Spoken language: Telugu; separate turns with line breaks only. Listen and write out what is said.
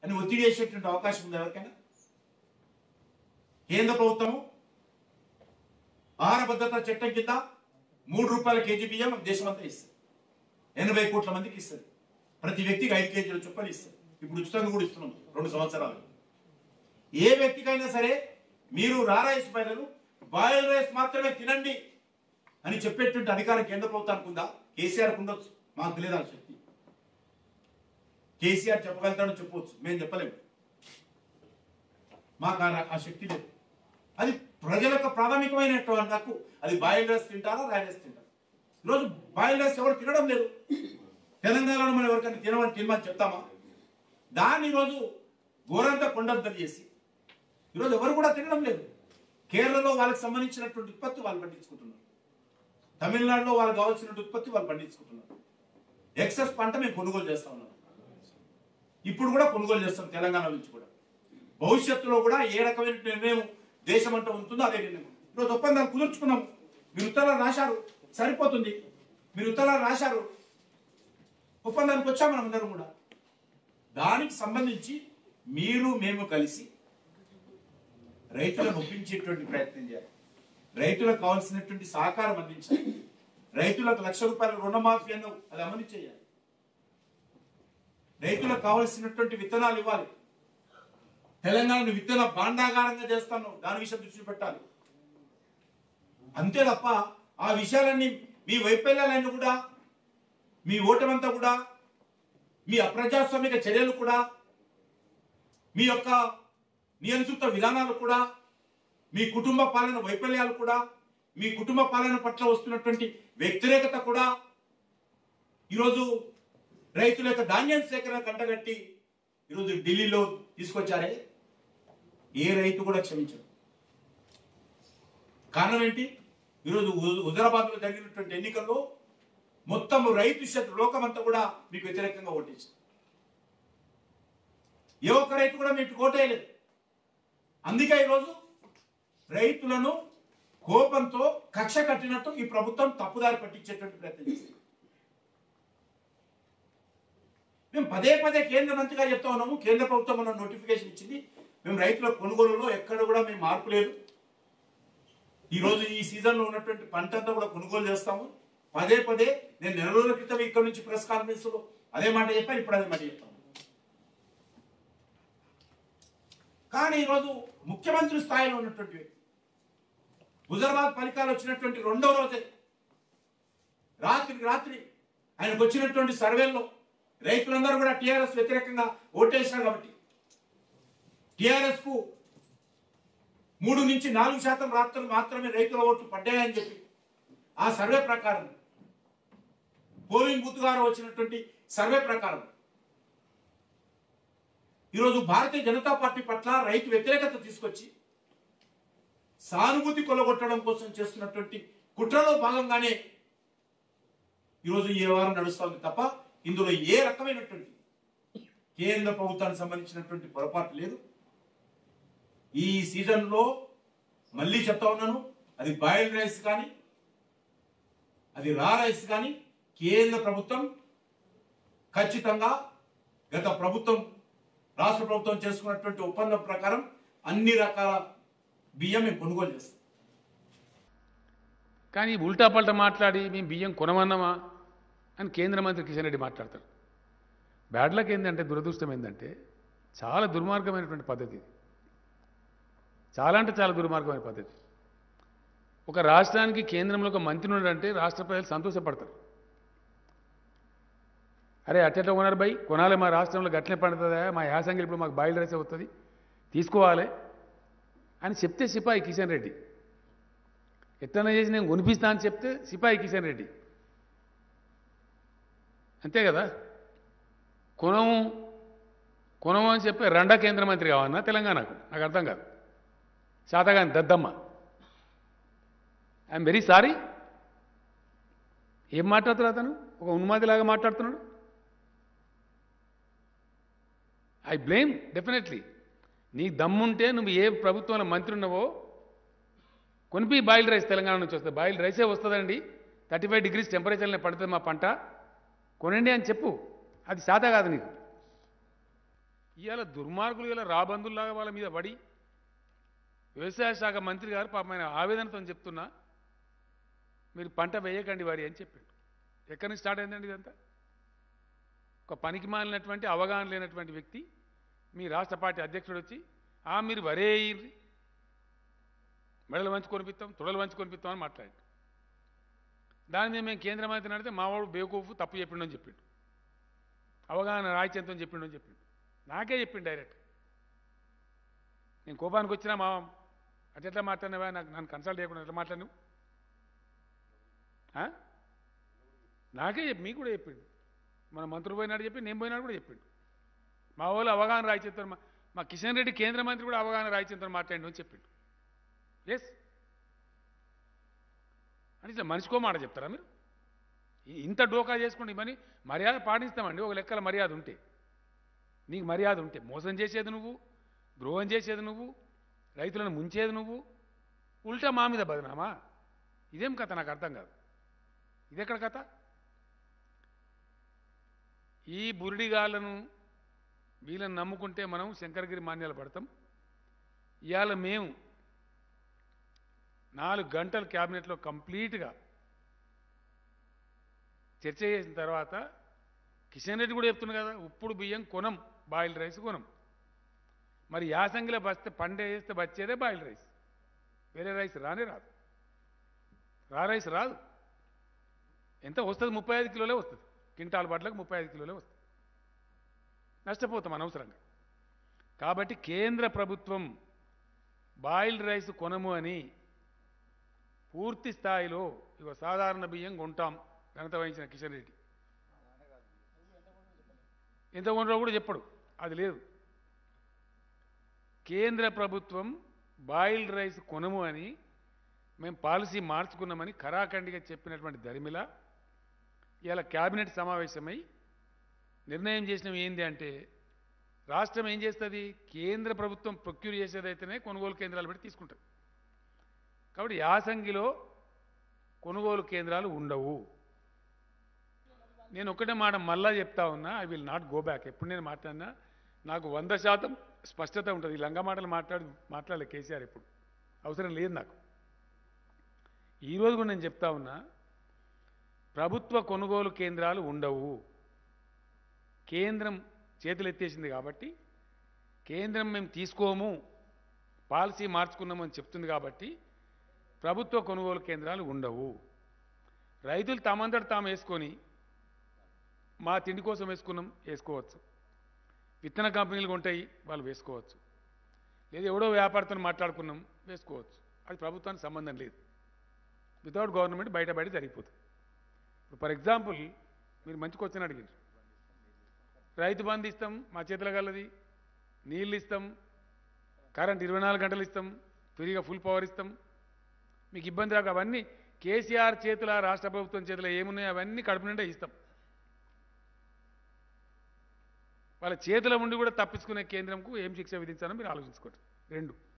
అని ఒత్తిడి చేసేటువంటి అవకాశం ఉంది ఎవరికైనా కేంద్ర ప్రభుత్వం ఆహార భద్రతా చట్టం కింద మూడు రూపాయల కేజీ బియ్యం దేశమంతా ఇస్తుంది ఎనభై కోట్ల మందికి ఇస్తుంది ప్రతి వ్యక్తికి ఐదు కేజీల చొప్పున ఇస్తుంది ఇప్పుడు ఉచితంగా కూడా ఇస్తున్నాం రెండు సంవత్సరాలు ఏ వ్యక్తికైనా సరే మీరు రా రైస్ బదులు బాయిల్ రైస్ మాత్రమే తినండి అని చెప్పేటువంటి అధికారం కేంద్ర ప్రభుత్వానికి ఉందా కేసీఆర్ ఉండొచ్చు మాకు తెలియదు ఆ శక్తి కేసీఆర్ చెప్పగలుగుతాడని చెప్పవచ్చు మేము చెప్పలేము మాకు ఆ- ఆ శక్తి లేదు అది ప్రజలకు ప్రాథమికమైనటువంటి హక్కు అది బాయిల్ రైస్ తింటారా రాయల్ రైస్ తింటారా ఈరోజు బాయిల్ రైస్ ఎవరు తినడం లేదు తెలంగాణలో మనం ఎవరికైనా తినమని తినమని చెప్తామా దాన్ని ఈరోజు ఘోరంగా కొండంతలు చేసి ఈరోజు ఎవరు కూడా తినడం లేదు కేరళలో వాళ్ళకి సంబంధించినటువంటి ఉత్పత్తి వాళ్ళు పండించుకుంటున్నారు తమిళనాడులో వాళ్ళకి కావాల్సిన ఉత్పత్తి వాళ్ళు పండించుకుంటున్నారు ఎక్సెస్ పంట మేము కొనుగోలు చేస్తా ఉన్నాం ఇప్పుడు కూడా కొనుగోలు చేస్తాం తెలంగాణ నుంచి కూడా భవిష్యత్తులో కూడా ఏ రకమైన నిర్ణయం దేశం అంతా ఉంటుందో అదే నిర్ణయం ఈరోజు ఒప్పందాలు కుదుర్చుకున్నాం మీరు ఉత్తరాలు రాశారు సరిపోతుంది మీరు ఉత్తరాలు రాశారు ఒప్పందానికి వచ్చాం మనం అందరం కూడా దానికి సంబంధించి మీరు మేము కలిసి రైతులను ఒప్పించేటువంటి ప్రయత్నం చేయాలి రైతులకు కావాల్సినటువంటి సహకారం అందించాలి రైతులకు లక్ష రూపాయల రుణమాఫీ అన్న అది అమలు చేయాలి రైతులకు కావాల్సినటువంటి విత్తనాలు ఇవ్వాలి తెలంగాణను విత్తన భాండాగారంగా చేస్తాను దాని విషయం దృష్టి పెట్టాలి అంతే తప్ప ఆ విషయాలన్నీ మీ వైఫల్యాలన్నీ కూడా మీ ఓటమంతా కూడా మీ అప్రజాస్వామిక చర్యలు కూడా మీ యొక్క నియంత్రిత విధానాలు కూడా మీ కుటుంబ పాలన వైఫల్యాలు కూడా మీ కుటుంబ పాలన పట్ల వస్తున్నటువంటి వ్యతిరేకత కూడా ఈరోజు రైతుల యొక్క ధాన్యం సేకరణ కంటగట్టి ఈరోజు ఢిల్లీలో తీసుకొచ్చారే ఏ రైతు కూడా క్షమించరు కారణం ఏంటి ఈరోజు హుజరాబాద్ లో జరిగినటువంటి ఎన్నికల్లో మొత్తం రైతు శత్రు లోకమంతా కూడా మీకు వ్యతిరేకంగా ఓటేసింది ఏ ఒక్క రైతు కూడా మీకు ఓటేయలేదు అందుకే ఈరోజు రైతులను కోపంతో కక్ష కట్టినట్టు ఈ ప్రభుత్వం తప్పుదారి పట్టించేటువంటి ప్రయత్నం చేసింది మేము పదే పదే కేంద్ర మంత్రిగా చెప్తా ఉన్నాము కేంద్ర ప్రభుత్వం మన నోటిఫికేషన్ ఇచ్చింది మేము రైతుల కొనుగోలులో ఎక్కడ కూడా మేము మార్పు లేదు ఈ రోజు ఈ సీజన్ లో ఉన్నటువంటి పంట అంతా కూడా కొనుగోలు చేస్తాము పదే పదే నేను నెల రోజుల క్రితం ఇక్కడ నుంచి ప్రెస్ కాన్ఫరెన్స్ లో అదే మాట చెప్పాను ఇప్పుడు అదే మాట చెప్తాను కానీ ఈరోజు ముఖ్యమంత్రి స్థాయిలో ఉన్నటువంటి వ్యక్తి హుజరాబాద్ ఫలితాలు వచ్చినటువంటి రెండో రోజే రాత్రికి రాత్రి ఆయనకు వచ్చినటువంటి సర్వేల్లో రైతులందరూ కూడా టీఆర్ఎస్ వ్యతిరేకంగా ఓటేశారు కాబట్టి టిఆర్ఎస్ కు మూడు నుంచి నాలుగు శాతం రాత్రులు మాత్రమే రైతుల ఓట్లు పడ్డాయని చెప్పి ఆ సర్వే ప్రకారం పోలింగ్ బూత్ గారు వచ్చినటువంటి సర్వే ప్రకారం ఈరోజు భారతీయ జనతా పార్టీ పట్ల రైతు వ్యతిరేకత తీసుకొచ్చి సానుభూతి కొలగొట్టడం కోసం చేస్తున్నటువంటి కుట్రలో భాగంగానే ఈరోజు ఈ వ్యవహారం నడుస్తుంది తప్ప ఇందులో ఏ రకమైనటువంటి కేంద్ర ప్రభుత్వానికి సంబంధించినటువంటి పొరపాటు లేదు ఈ సీజన్లో మళ్ళీ చెప్తా ఉన్నాను అది బాయిల్డ్ రైస్ కానీ అది రా రైస్ కానీ కేంద్ర ప్రభుత్వం ఖచ్చితంగా గత ప్రభుత్వం రాష్ట్ర ప్రభుత్వం చేసుకున్నటువంటి ఒప్పందం ప్రకారం అన్ని రకాల బియ్యం మేము కొనుగోలు చేస్తాం
కానీ ఉల్టా పల్టా మాట్లాడి మేము బియ్యం కొనమన్నామా అని కేంద్ర మంత్రి కిషన్ రెడ్డి మాట్లాడతారు బ్యాడ్ లక్ ఏంటంటే దురదృష్టం ఏంటంటే చాలా దుర్మార్గమైనటువంటి పద్ధతి ఇది చాలా అంటే చాలా దుర్మార్గమైన పద్ధతి ఒక రాష్ట్రానికి కేంద్రంలో ఒక మంత్రి ఉన్నాడంటే రాష్ట్ర ప్రజలు సంతోషపడతారు అరే అట్టెట్లా కొన్నారు బై కొనాలి మా రాష్ట్రంలో గట్లే పండుతుందా మా యాసంగి ఇప్పుడు మాకు బాయిల్ రైస్ అవుతుంది తీసుకోవాలి అని చెప్తే సిపాయి కిషన్ రెడ్డి ఎట్లన్నా చేసి నేను కొనిపిస్తా అని చెప్తే సిపాయి కిషన్ రెడ్డి అంతే కదా కొనము కొనము అని చెప్పి రెండ కేంద్ర మంత్రి కావన్నా తెలంగాణకు నాకు అర్థం కాదు శాతగాని దద్దమ్మ ఐఎమ్ వెరీ సారీ ఏం మాట్లాడుతాడు అతను ఒక ఉన్మాదిలాగా మాట్లాడుతున్నాడు ఐ బ్లేమ్ డెఫినెట్లీ నీ దమ్ముంటే నువ్వు ఏ ప్రభుత్వంలో మంత్రి ఉన్నావో కొనిపి బాయిల్ రైస్ తెలంగాణ నుంచి వస్తుంది బాయిల్ రైసే వస్తుందండి థర్టీ ఫైవ్ డిగ్రీస్ టెంపరేచర్లో పడుతుంది మా పంట కొనండి అని చెప్పు అది శాత కాదు నీకు ఇవాళ దుర్మార్గులు ఇలా రాబందుల్లాగా వాళ్ళ మీద పడి వ్యవసాయ శాఖ మంత్రి గారు పాపం ఆయన ఆవేదనతో చెప్తున్నా మీరు పంట వేయకండి వారి అని చెప్పిండు ఎక్కడి నుంచి స్టార్ట్ అయిందండి ఇదంతా ఒక పనికి మాలినటువంటి అవగాహన లేనటువంటి వ్యక్తి మీ రాష్ట్ర పార్టీ అధ్యక్షుడు వచ్చి ఆ మీరు వరేయ్యి మెడలు వంచి కొనిపిస్తాం తొడలు వంచి కొనిపిస్తాం అని మాట్లాడి దాని మీద మేము కేంద్ర మంత్రిని అడిగితే మావాడు బేవకూఫు తప్పు చెప్పిండు అని చెప్పిండు అవగాహన రాయిత్యంతో చెప్పిండు అని చెప్పిండు నాకే చెప్పిండు డైరెక్ట్ నేను కోపానికి వచ్చినా మా అట్లా ఎట్లా మాట్లాడినవా నాకు నన్ను కన్సల్ట్ చేయకుండా ఎట్లా మాట్లాడినావు ఆ? నాకే చెప్పి మీకు కూడా చెప్పిండు మన మంత్రులు పోయినాడు చెప్పి నేను పోయినాడు కూడా చెప్పిండు మా వాళ్ళు అవగాహన రాయిచేస్తారు మా మా కిషన్ రెడ్డి కేంద్ర మంత్రి కూడా అవగాహన రాయిచేస్తారు మాట్లాడి అని చెప్పిండు ఎస్ అని ఇట్లా మనిషికో మాట చెప్తారా మీరు ఇ- ఇంత డోకా చేసుకోండి పని మర్యాద పాటిస్తామండి ఒక లెక్కల మర్యాద ఉంటే నీకు మర్యాద ఉంటే మోసం చేసేది నువ్వు ద్రోహం చేసేది నువ్వు రైతులను ముంచేది నువ్వు ఉల్టా మా మీద బదనామా ఇదేం కథ నాకు అర్థం కాదు ఇదెక్కడ కథ ఈ బురిడిగాళ్ళను వీళ్ళని నమ్ముకుంటే మనం శంకరగిరి మాన్యాలు పడతాం ఇవాళ మేము నాలుగు గంటలు క్యాబినెట్లో కంప్లీట్గా చర్చ చేసిన తర్వాత కిషన్ రెడ్డి కూడా చెప్తున్నా కదా ఉప్పుడు బియ్యం కొనం బాయిల్ రైస్ కొనం మరి యాసంగిలో బస్తే పండే వేస్తే వచ్చేదే బాయిల్ రైస్ వేరే రైస్ రానే రాదు రా రైస్ రాదు ఎంత వస్తుంది ముప్పై ఐదు కిలోలే వస్తుంది క్వింటాల్ బట్లకు ముప్పై ఐదు కిలోలే వస్తుంది నష్టపోతాం అనవసరంగా కాబట్టి కేంద్ర ప్రభుత్వం బాయిల్డ్ రైస్ కొనము అని పూర్తి స్థాయిలో ఇక సాధారణ బియ్యం కొంటాం ఘనత వహించిన కిషన్ రెడ్డి ఎంత కొంటారో కూడా చెప్పడు అది లేదు కేంద్ర ప్రభుత్వం బాయిల్డ్ రైస్ కొనము అని మేము పాలసీ మార్చుకున్నామని ఖరాఖండిగా చెప్పినటువంటి ధర్మిల ఇలా క్యాబినెట్ సమావేశమై నిర్ణయం చేసినవి ఏంది అంటే రాష్ట్రం ఏం చేస్తుంది కేంద్ర ప్రభుత్వం ప్రొక్యూర్ చేసేదైతేనే కొనుగోలు కేంద్రాలు పెట్టి తీసుకుంటుంది కాబట్టి యాసంగిలో కొనుగోలు కేంద్రాలు ఉండవు నేను ఒకటే మాట మళ్ళా చెప్తా ఉన్నా I will not go back ఎప్పుడు నేను మాట్లాడినా నాకు వంద శాతం స్పష్టత ఉంటుంది ఈ లంగా మాటలు మాట్లాడి మాట్లాడలే కేసీఆర్ ఎప్పుడు అవసరం లేదు నాకు ఈరోజు కూడా నేను చెప్తా ఉన్నా ప్రభుత్వ కొనుగోలు కేంద్రాలు ఉండవు కేంద్రం చేతులు ఎత్తేసింది కాబట్టి కేంద్రం మేము తీసుకోము పాలసీ మార్చుకున్నామని చెప్తుంది కాబట్టి ప్రభుత్వ కొనుగోలు కేంద్రాలు ఉండవు రైతులు తమంతట తాము వేసుకొని మా తిండి కోసం వేసుకున్నాం వేసుకోవచ్చు విత్తన కంపెనీలు ఉంటాయి వాళ్ళు వేసుకోవచ్చు లేదా ఎవడో వ్యాపారతో మాట్లాడుకున్నాం వేసుకోవచ్చు అది ప్రభుత్వానికి సంబంధం లేదు వితౌట్ గవర్నమెంట్ బయట బయట జరిగిపోతుంది ఇప్పుడు ఫర్ ఎగ్జాంపుల్ మీరు మంచి క్వశ్చన్ అడిగారు రైతు బంధు ఇస్తాం మా చేతుల గలది నీళ్ళు ఇస్తాం కరెంట్ ఇరవై నాలుగు గంటలు ఇస్తాం ఫ్రీగా ఫుల్ పవర్ ఇస్తాం మీకు ఇబ్బంది రాక అవన్నీ కేసీఆర్ చేతుల రాష్ట్ర ప్రభుత్వం చేతుల ఏమున్నాయో అవన్నీ కడుపు నిండా ఇస్తాం వాళ్ళ చేతుల ఉండి కూడా తప్పించుకునే కేంద్రంకు ఏం శిక్ష విధించాలో మీరు ఆలోచించుకోండి రెండు